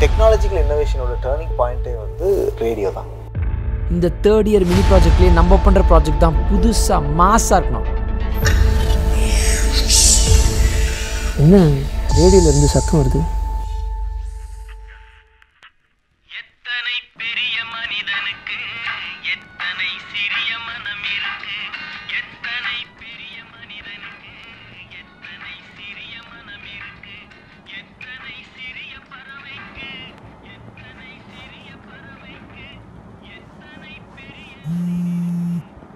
Technological இன்னோவேஷனோட turning பாயிண்ட்டே வந்து radio தான் இந்த தேர்ட் இயர் மினி ப்ராஜெக்ட்லேயே நம்ம பண்ணுற ப்ராஜெக்ட் தான் புதுசாக மாஸாக இருக்கணும் என்ன ரேடியோல இருந்து சத்தம் வருது எத்தனை பெரிய மனிதனுக்கு எத்தனை சிறிய மனம் இருக்கு எத்தனை பெரிய மனிதனுக்கு எத்தனை சிறிய மனம் இருக்கு எத்தனை சிறிய பறவைக்கு எத்தனை சிறிய பறவைக்கு எத்தனை பெரிய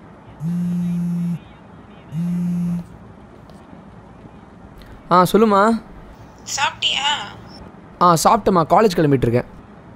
ஆ சொல்லுமா சாப்பிட்டியா ஆ சாப்பிட்டேம்மா காலேஜ் கிளம்பிட்டு இருக்கேன்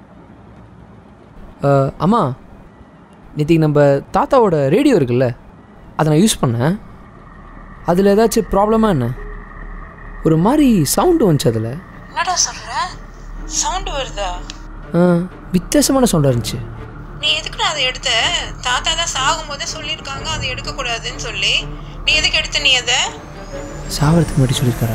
அஹ், அம்மா நேற்றுக்கு நம்ம தாத்தாவோட ரேடியோ இருக்குல்ல அதை நான் யூஸ் பண்ணேன் அதில் ஏதாச்சும் ப்ராப்ளமாக என்ன ஒரு மாதிரி சவுண்டு வந்துச்சு அதில் என்னடா சொல்ற சவுண்டு வருதா வித்தியாசமான சவுண்டாக இருந்துச்சு நீ எதுக்குடா அதை எடுத்த தாத்தா தான் சாகும்போதே சொல்லியிருக்காங்க அதை எடுக்கக்கூடாதுன்னு சொல்லி நீ எதுக்கு எடுத்த நீ அதை சாவறதுக்கு முன்னாடி சொல்லியிருக்காரா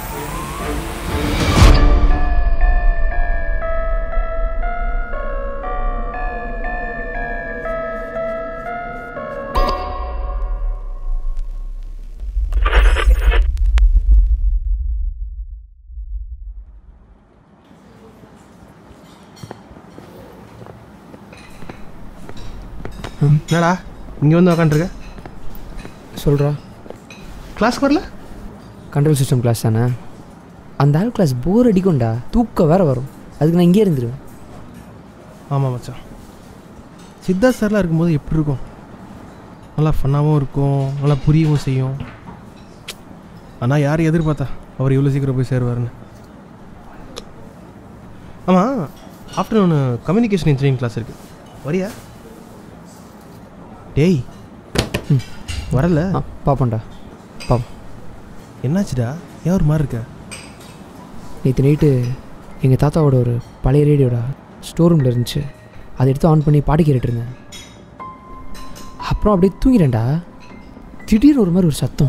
என்னடா இங்கே வந்து உக்காண்ட்ருக்க சொல்கிறா கிளாஸ்க்கு வரல கண்ட்ரோல் சிஸ்டம் கிளாஸ் தானே அந்த ஆள் கிளாஸ் போர் அடிக்கும்டா தூக்கம் வேற வரும் அதுக்கு நான் இங்கே இருந்துருவேன் ஆமாம் மச்சான் சித்தார்த் சார்லாம் இருக்கும்போது எப்படி இருக்கும் நல்லா ஃபன்னாகவும் இருக்கும் நல்லா புரியவும் செய்யும் ஆனால் யார் எதிர்பார்த்தா அவர் இவ்வளோ சீக்கிரம் போய் சேருவார்னு ஆமாம் ஆஃப்டர்நூன் கம்யூனிகேஷன் இன்ஜினியரிங் கிளாஸ் இருக்குது வரியா டேய் ம், வரல ஆ பார்ப்போம்டா பாப்போம் என்னாச்சுடா ஏன் ஒரு மாதிரி இருக்க நேற்று நைட்டு எங்கள் தாத்தாவோட ஒரு பழைய ரேடியோடா ஸ்டோர் ரூமில் இருந்துச்சு அதை எடுத்து ஆன் பண்ணி பாட்டு கேட்டுட்டு இருந்தேன் அப்புறம் அப்படியே தூங்கிட்டேன்டா திடீர்னு ஒரு மாதிரி ஒரு சத்தம்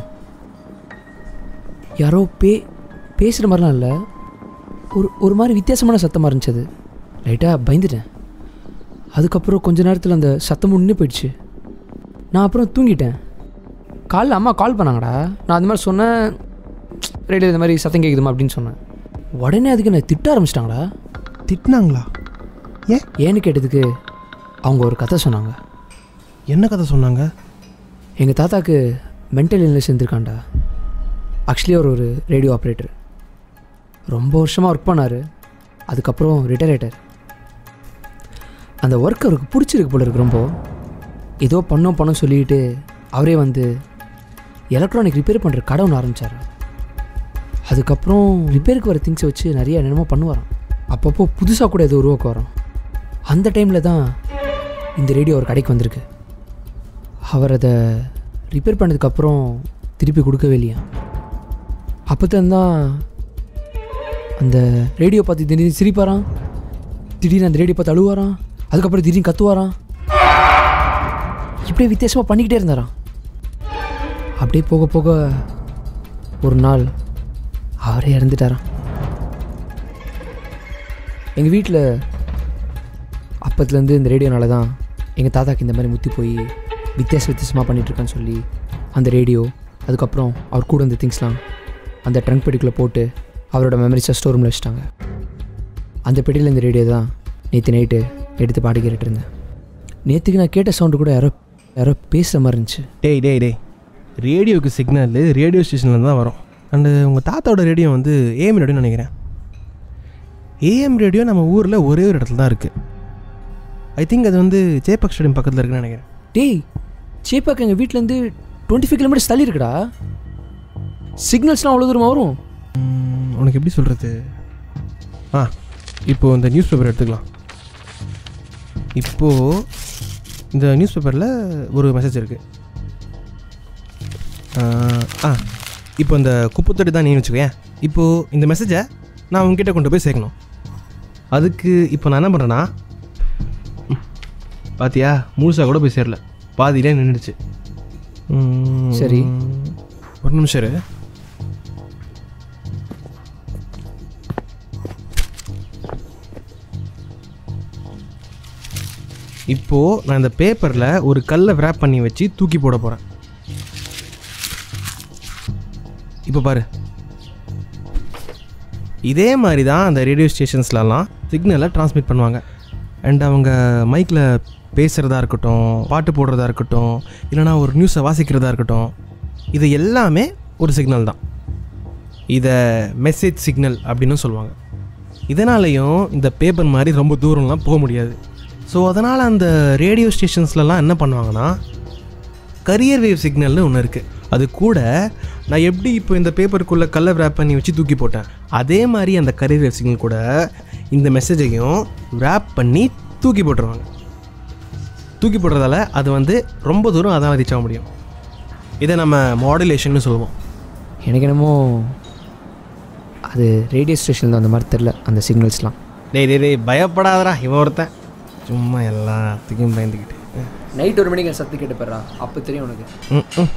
யாரோ பே பேசுகிற மாதிரிலாம் இல்லை ஒரு ஒரு மாதிரி வித்தியாசமான சத்தமாக இருந்துச்சு அது லைட்டாக பயந்துட்டேன் அதுக்கப்புறம் கொஞ்ச நேரத்தில் அந்த சத்தம் நின்று போயிடுச்சு நான் அப்புறம் தூங்கிட்டேன் காலைல அம்மா கால் பண்ணாங்கடா நான் அந்த மாதிரி சொன்னேன் ரேடியோ இந்த மாதிரி சத்தம் கேட்குதுமா அப்படின்னு சொன்னேன் உடனே அதுக்கு என்ன திட்ட ஆரம்பிச்சிட்டாங்களா திட்டினாங்களா ஏன் ஏன்னு கேட்டதுக்கு அவங்க ஒரு கதை சொன்னாங்க என்ன கதை சொன்னாங்க எங்கள் தாத்தாக்கு மென்டல் இல்னஸ் இருந்திருக்காண்டா ஆக்சுவலி அவர் ஒரு ரேடியோ ஆப்ரேட்டர் ரொம்ப வருஷமாக ஒர்க் பண்ணார் அதுக்கப்புறம் ரிட்டையர் ஆயிட்டார் அந்த ஒர்க் அவருக்கு பிடிச்சிருக்கு போல இருக்கு ரொம்ப ஏதோ பண்ணோம் பண்ணோம் சொல்லிட்டு அவரே வந்து எலக்ட்ரானிக் ரிப்பேர் பண்ணுற கடை ஒன்று ஆரம்பித்தார் அதுக்கப்புறம் ரிப்பேருக்கு வர திங்ஸை வச்சு நிறைய என்னென்னமோ பண்ணுவாராம் அப்பப்போ புதுசாக கூட ஏதோ உருவாக்க வரோம் அந்த டைமில் தான் இந்த ரேடியோ ஒரு கடைக்கு வந்திருக்கு அவர் அதை ரிப்பேர் பண்ணதுக்கப்புறம் திருப்பி கொடுக்கவே இல்லையா அப்போத்தான் தான் அந்த ரேடியோ பார்த்து திடீர்னு சிரிப்பாராம் திடீர்னு அந்த ரேடியோ பார்த்து அழுவாராம் அதுக்கப்புறம் திடீர்னு கத்துவாராம் இப்படியே வித்தியாசமாக பண்ணிக்கிட்டே இருந்தாராம் அப்படியே போக போக ஒரு நாள் அவரே இறந்துட்டாராம் எங்கள் வீட்டில் அப்பத்துலேருந்து இந்த ரேடியோனால தான் எங்கள் தாத்தாக்கு இந்த மாதிரி முத்தி போய் வித்தியாச வித்தியாசமாக பண்ணிகிட்ருக்கான்னு சொல்லி அந்த ரேடியோ அதுக்கப்புறம் அவர் கூட இந்த திங்ஸ்லாம் அந்த ட்ரங்க் பெட்டிக்குள்ளே போட்டு அவரோட மெமரிஸை ஸ்டோர் ரூமில் வச்சுட்டாங்க அந்த பெட்டியில் இந்த ரேடியோ தான் நேற்று நைட்டு எடுத்து பாடி கேட்டுட்டு இருந்தேன் நேற்றுக்கு நான் கேட்ட சவுண்டு கூட யாரோ யாரோ பேசுகிற மாதிரி இருந்துச்சு டேய் டேய் டேய் ரேடியோக்கு சிக்னல் ரேடியோ ஸ்டேஷன்லேருந்து தான் வரும் அண்டு உங்கள் தாத்தாவோட ரேடியோ வந்து ஏஎம் ரேடியோன்னு நினைக்கிறேன் ஏஎம் ரேடியோ நம்ம ஊரில் ஒரே ஒரு இடத்துல தான் இருக்குது ஐ திங்க் அது வந்து ஜெயபாக் ஸ்டேடியம் பக்கத்தில் இருக்குன்னு நினைக்கிறேன் டேய் சேப்பாக்கு எங்கள் வீட்டிலேருந்து டுவெண்ட்டி ஃபைவ் கிலோமீட்டர்ஸ் தள்ளி இருக்குடா சிக்னல்ஸ்லாம் அவ்வளோ தூரமாக வரும் ம், உனக்கு எப்படி சொல்கிறது ஆ இப்போது இந்த நியூஸ் பேப்பர் எடுத்துக்கலாம் இப்போது இந்த நியூஸ் பேப்பரில் ஒரு மெசேஜ் இருக்குது ஆ இப்போ இந்த குப்பத்தொட்டி தான் நீ வச்சுக்கோயேன் இப்போது இந்த மெசேஜை நான் உங்ககிட்ட கொண்டு போய் சேர்க்கணும் அதுக்கு இப்போ நான் என்ன பண்ணுறேன்னா ம், பாத்தியா முழுசாக கூட போய் சேரல பாதியிலே நின்றுடுச்சு ம், சரி. ஒரு நிமிஷம் இரு இப்போது நான் இந்த பேப்பரில் ஒரு கல்லை wrap பண்ணி வச்சு தூக்கி போட போகிறேன் இப்போ பாரு இதே மாதிரி தான் அந்த ரேடியோ ஸ்டேஷன்ஸ்லலாம் சிக்னலை ட்ரான்ஸ்மிட் பண்ணுவாங்க அண்ட் அவங்க மைக்கில் பேசுகிறதா இருக்கட்டும் பாட்டு போடுறதா இருக்கட்டும் இல்லைனா ஒரு நியூஸை வாசிக்கிறதா இருக்கட்டும் இது எல்லாமே ஒரு சிக்னல் தான் இதை மெசேஜ் சிக்னல் அப்படின்னு சொல்லுவாங்க இதனாலையும் இந்த பேப்பர் மாதிரி ரொம்ப தூரம்லாம் போக முடியாது ஸோ அதனால் அந்த ரேடியோ ஸ்டேஷன்ஸ்லலாம் என்ன பண்ணுவாங்கன்னா கரியர் வேவ் சிக்னல்னு ஒன்று இருக்குது அது கூட நான் எப்படி இப்போ இந்த பேப்பருக்குள்ளே கல்லை wrap பண்ணி வச்சு தூக்கி போட்டேன் அதே மாதிரி அந்த கரியர் வேவ் சிக்னல் கூட இந்த மெசேஜையும் wrap பண்ணி தூக்கி போட்டுருவாங்க தூக்கி போடுறதால அது வந்து ரொம்ப தூரம் அதான் ரீச் ஆக முடியும் இதை நம்ம மாடுலேஷன்னு சொல்லுவோம் எனக்கு என்னமோ அது ரேடியோ ஸ்டேஷனில் அந்த மாதிரி தெரில அந்த சிக்னல்ஸ்லாம் டேய் டேய் டேய் பயப்படாதடா இவன் ஒருத்தன் சும்மா எல்லாத்துக்கும் பயந்துக்கிட்டு நைட் ஒரு மணிக்கு சத்து கேட்டு போடுறா அப்போ தெரியும் உனக்கு ம் ம்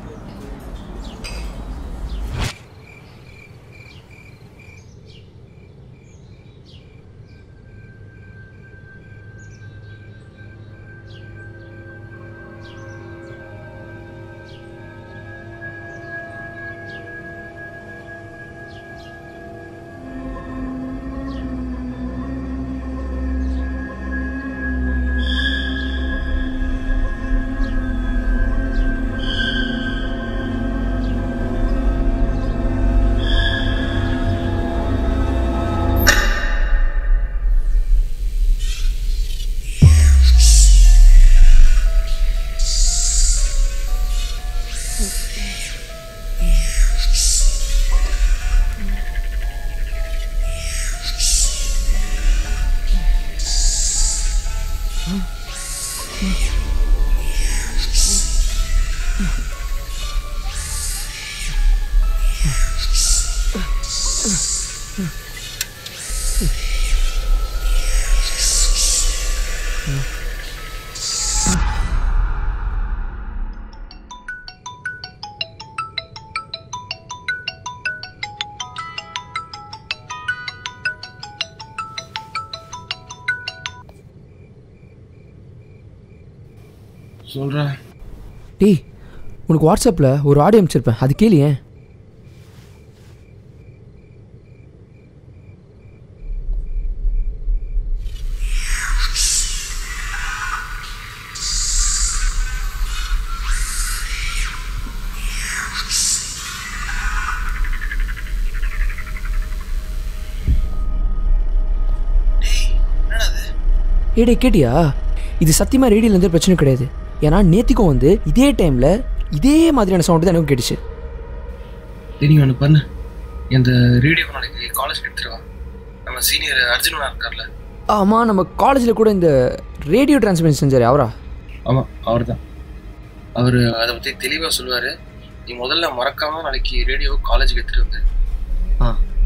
சொல்கிறேன் டேய் உனக்கு வாட்ஸ்அப்பில் ஒரு ஆடியோ அனுப்பிச்சிருப்பேன் அது கேளு ஏன் ஏடே கேட்டியா இது சத்தியமாக ரேடியோவில் எந்த பிரச்சனை கிடையாது ஏன்னா நேத்திக்கும் வந்து இதே டைமில் இதே மாதிரியான சவுண்டு தான் எனக்கு கேட்டுச்சு தெரியும் ஒன்று பண்ணு இந்த ரேடியோ நாளைக்கு காலேஜ் எடுத்துருவா நம்ம சீனியர் அர்ஜுனனா இருக்கார்ல ஆமாம் நம்ம காலேஜில் கூட இந்த ரேடியோ டிரான்ஸ்மிஷன் செஞ்சார் அவரா ஆமாம் அவர் தான் அவர் அதை பற்றி தெளிவாக சொல்லுவார் நீ முதல்ல மறக்காம நாளைக்கு ரேடியோ காலேஜுக்கு எடுத்துகிட்டு வந்து ஆ